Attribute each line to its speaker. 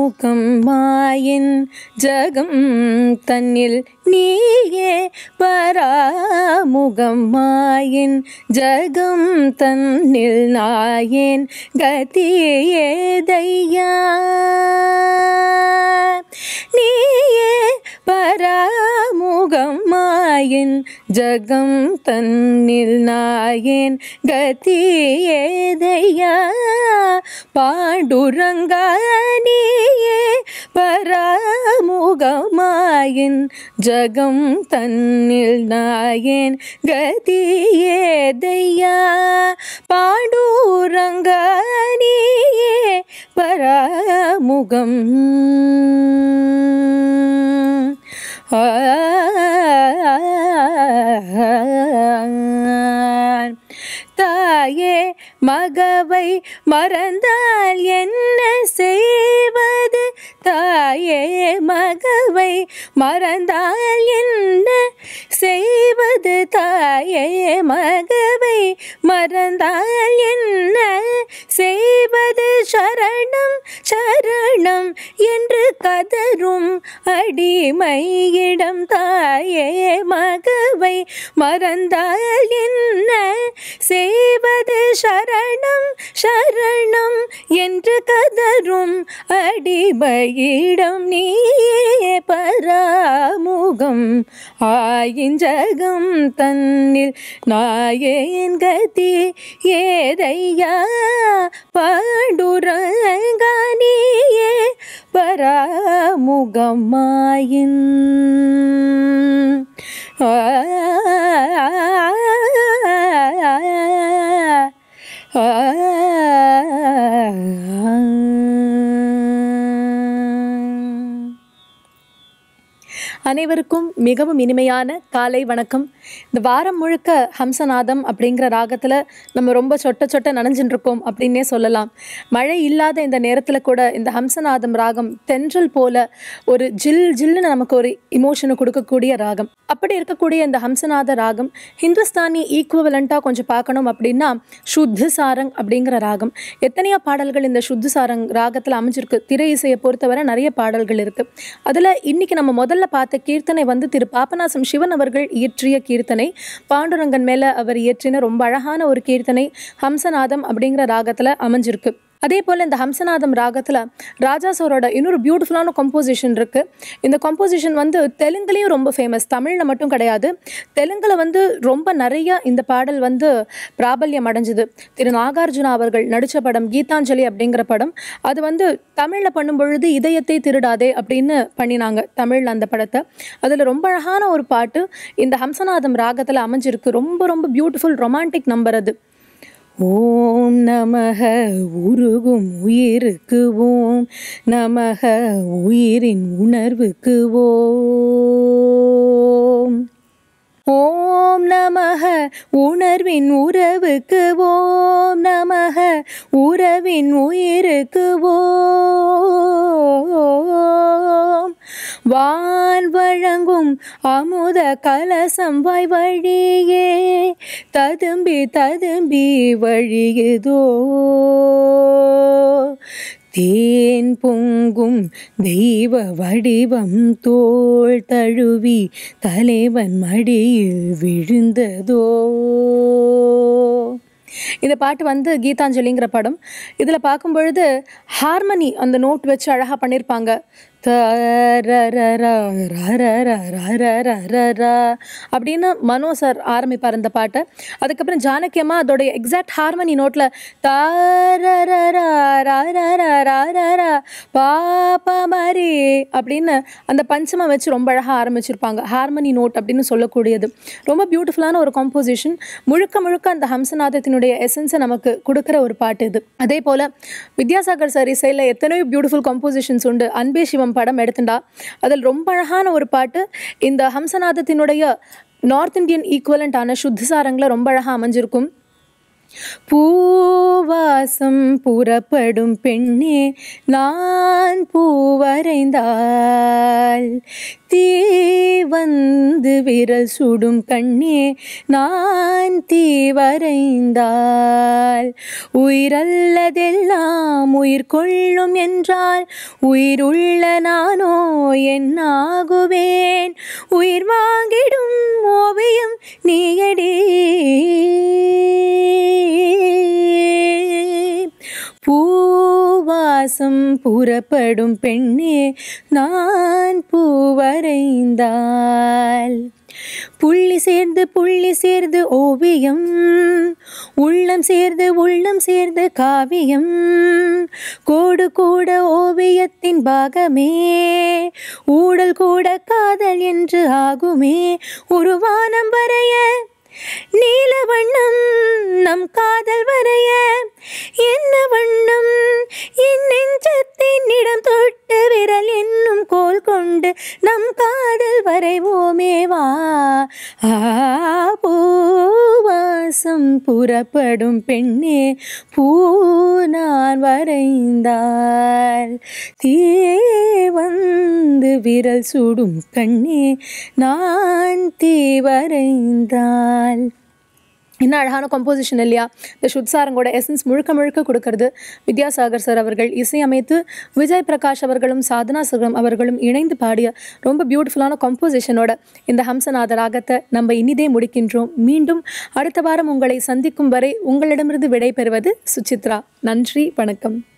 Speaker 1: பராமுகம் மாயின் ஜகம் தன்னில் நீயே பராமுகம் மாயின் ஜகம் தன்னில் நாயேன் கதியேதையா நீயே பராமுகம் மாயின் ஜகம் தன்னில் நாயேன் கதியேதையா பாண்டுரங்கா நீயே பராமுகமாயின் ஜகம் தன்னில் நாயேன் கதியேதையா பாண்டூரங்கா நீயே பராமுகம் தாயே மகவை மறந்தால் என்ன செய்வது தாயே மகவை மறந்தால் என்ன செய்வது தாயே மகவை மறந்தால் என்ன செய்வது சரணம் சரணம் என்று கதரும் அடிமையிடம் தாயே மகவை மறந்தால் என்ன செய்வது சரணம் சரணம் என்று கதரும் அடிமையிடம் நீயே பராமுகம் ஆயிஞ்சகம் தன்னில் நாயேன் கதி ஏதையா பாண்டுரங்கா நீயே பராமுகம் மாயின் ஆ அனைவருக்கும் மிகவும் இனிமையான காலை வணக்கம் இந்த வாரம் முழுக்க ஹம்சநாதம் அப்படிங்கிற ராகத்தில் நம்ம ரொம்ப சொட்ட சொட்ட நனைஞ்சுட்டு இருக்கோம் அப்படின்னே சொல்லலாம் மழை இல்லாத இந்த நேரத்தில் கூட இந்த ஹம்சநாதம் ராகம் தென்றல் போல ஒரு ஜில் ஜில்லுன்னு நமக்கு ஒரு இமோஷனை கொடுக்கக்கூடிய ராகம் அப்படி இருக்கக்கூடிய இந்த ஹம்சநாத ராகம் ஹிந்துஸ்தானி ஈக்குவலண்ட்டாக கொஞ்சம் பார்க்கணும் அப்படின்னா சுத்து சாரங் அப்படிங்கிற ராகம் எத்தனையோ பாடல்கள் இந்த சுத்து சாரங் ராகத்தில் அமைஞ்சிருக்கு திரை இசையை பொறுத்தவரை நிறைய பாடல்கள் இருக்குது அதில் இன்னைக்கு நம்ம முதல்ல பார்த்த கீர்த்தனை வந்து திரு பாபநாசம் சிவன் அவர்கள் இயற்றிய கீர்த்தனை பாண்டுரங்கன் மேலே அவர் இயற்றின ரொம்ப அழகான ஒரு கீர்த்தனை ஹம்சநாதம் அப்படிங்கிற ராகத்தில் அமைஞ்சிருக்கு அதே போல் இந்த ஹம்சநாதம் ராகத்தில் ராஜா சோரோட இன்னொரு பியூட்டிஃபுல்லான கம்போசிஷன் இருக்குது இந்த கம்போசிஷன் வந்து தெலுங்குலேயும் ரொம்ப ஃபேமஸ் தமிழில் மட்டும் கிடையாது தெலுங்கில் வந்து ரொம்ப நிறைய இந்த பாடல் வந்து பிராபல்யம் அடைஞ்சுது திரு நாகார்ஜுனா அவர்கள் நடித்த படம் கீதாஞ்சலி அப்படிங்கிற படம் அது வந்து தமிழில் பண்ணும் பொழுது இதயத்தை திருடாதே அப்படின்னு பண்ணினாங்க தமிழில் அந்த படத்தை அதில் ரொம்ப அழகான ஒரு பாட்டு இந்த ஹம்சநாதம் ராகத்தில் அமைஞ்சிருக்கு ரொம்ப ரொம்ப பியூட்டிஃபுல் ரொமான்டிக் நம்பர் அது ஓம் நமக உருகும் உயிருக்கு ஓம் நமக உயிரின் உணர்வுக்கு ஓம் ஓம் நமக உணர்வின் உறவுக்கு ஓம் நமக உறவின் உயிருக்கு ஓம் வான் வழங்கும் அமுத கலசம் வாய் வழியே ததும்பி ததும்பி வழியுதோ தேன் பொங்கும் தெய்வ வடிவம் தோள் தழுவி தலைவன் மடியில் விழுந்ததோ இந்த பாட்டு வந்து கீதாஞ்சலிங்கிற படம் இதில் பார்க்கும் பொழுது ஹார்மனி அந்த நோட் வச்சு அழகாக பண்ணியிருப்பாங்க அப்படின்னு மனோ சார் ஆரம்பிப்பார் இந்த பாட்டை அதுக்கப்புறம் ஜானகியம்மா அதோடைய எக்ஸாக்ட் ஹார்மனி நோட்டில் பாப்பா மாதிரி அப்படின்னு அந்த பஞ்சமை வச்சு ரொம்ப அழகாக ஆரம்பிச்சிருப்பாங்க ஹார்மனி நோட் அப்படின்னு சொல்லக்கூடியது ரொம்ப பியூட்டிஃபுல்லான ஒரு காம்போசிஷன் முழுக்க முழுக்க அந்த ஹம்சநாதத்தினுடைய எசன்ஸை நமக்கு கொடுக்குற ஒரு பாட்டு இது அதே போல் வித்யாசாகர் சார் இசையில் எத்தனையோ பியூட்டிஃபுல் காம்போசிஷன்ஸ் உண்டு அன்பே சிவம் படம் எடுத்துட்டா அதில் ரொம்ப அழகான ஒரு பாட்டு இந்த ஹம்சநாதத்தினுடைய நார்த் இந்தியன் ஈக்குவலண்ட்டான சுத்த சாரங்கில் ரொம்ப அழகாக அமைஞ்சிருக்கும் பூவாசம் புறப்படும் பெண்ணே நான் பூவரைந்தால் தீ வந்து விரல் சுடும் கண்ணே நான் தீ வரைந்தால் உயிரல்லதெல்லாம் உயிர் கொள்ளும் என்றால் உயிருள்ள நானோ என்னாகுவேன் உயிர் வாங்கிடும் ஓவியம் நீயடி பூவாசம் புறப்படும் பெண்ணே நான் பூவரைந்தால் புள்ளி சேர்ந்து புள்ளி சேர்ந்து ஓவியம் உள்ளம் சேர்ந்து உள்ளம் சேர்ந்து காவியம் கோடு கூட ஓவியத்தின் பாகமே ஊடல் கூட காதல் என்று ஆகுமே உருவானம் வரைய நீல வண்ணம் நம் காதல் வரைய என்ன வண்ணம் என் நெஞ்சத்தின் இடம் தொட்டு விரல் என்னும் கோல் கொண்டு நம் காதல் வரைவோமே வா ஆ பூவாசம் புறப்படும் பெண்ணே பூ நான் வரைந்தால் தீ வந்து விரல் சுடும் கண்ணே நான் தீ வரைந்தால் என்ன அழகான கம்போசிஷன் இல்லையா இந்த சுட்சாரங்கோட எசன்ஸ் முழுக்க முழுக்க கொடுக்கறது வித்யாசாகர் சார் அவர்கள் இசையமைத்து விஜய் பிரகாஷ் அவர்களும் சாதனா சுகம் அவர்களும் இணைந்து பாடிய ரொம்ப பியூட்டிஃபுல்லான கம்போசிஷனோட இந்த ஹம்சநாத ராகத்தை நம்ம இனிதே முடிக்கின்றோம் மீண்டும் அடுத்த வாரம் உங்களை சந்திக்கும் வரை உங்களிடமிருந்து விடை பெறுவது சுசித்ரா நன்றி வணக்கம்